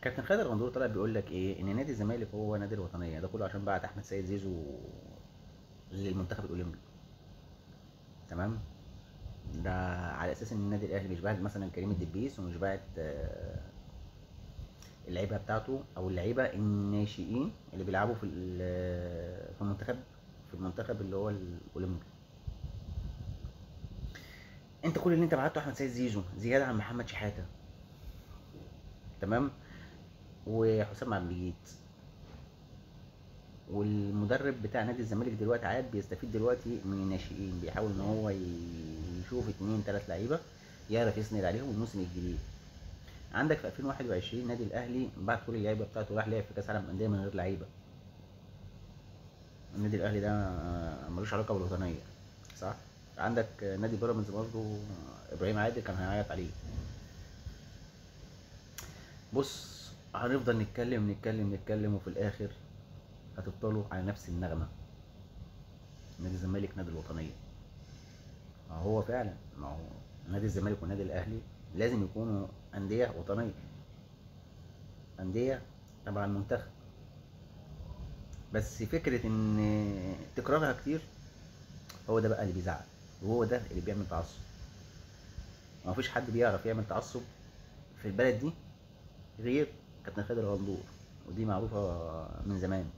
كابتن خالد الغندور طلع بيقول لك ايه ان نادي الزمالك هو نادي الوطنيه ده كله عشان بعت احمد سيد زيزو للمنتخب الاولمبي تمام ده على اساس ان النادي الاهلي مش باعت مثلا كريم الدبيس ومش باعت آه، اللعيبه بتاعته او اللعيبه الناشئين اللي بيلعبوا في ال- في المنتخب في المنتخب اللي هو الاولمبي انت كل اللي انت بعته احمد سيد زيزو زياده عن محمد شحاته تمام وحسام عبد المجيد والمدرب بتاع نادي الزمالك دلوقتي عاد بيستفيد دلوقتي من الناشئين بيحاول ان هو ي- يشوف اتنين تلات لعيبه يعرف يسند عليهم الموسم الجديد عندك في 2021 نادي الاهلي بعت كل اللعيبه بتاعته راح لعب في كاس العالم الانديه من غير لعيبه النادي الاهلي ده آه، ملوش علاقه بالوطنيه صح عندك آه، نادي بيراميدز برضه آه، ابراهيم عادل كان هيعيط عليه بص هنفضل نتكلم نتكلم نتكلم وفي الاخر هتفضلوا على نفس النغمه نادي الزمالك نادي الوطنيه ما هو فعلا ما هو نادي الزمالك والنادي الاهلي لازم يكونوا انديه وطنيه انديه تبع المنتخب بس فكره ان تكرارها كتير هو ده بقى اللي بيزعل وهو ده اللي بيعمل تعصب ما فيش حد بيعرف يعمل تعصب في البلد دي غير كابتن خالد الغندور ودي معروفه من زمان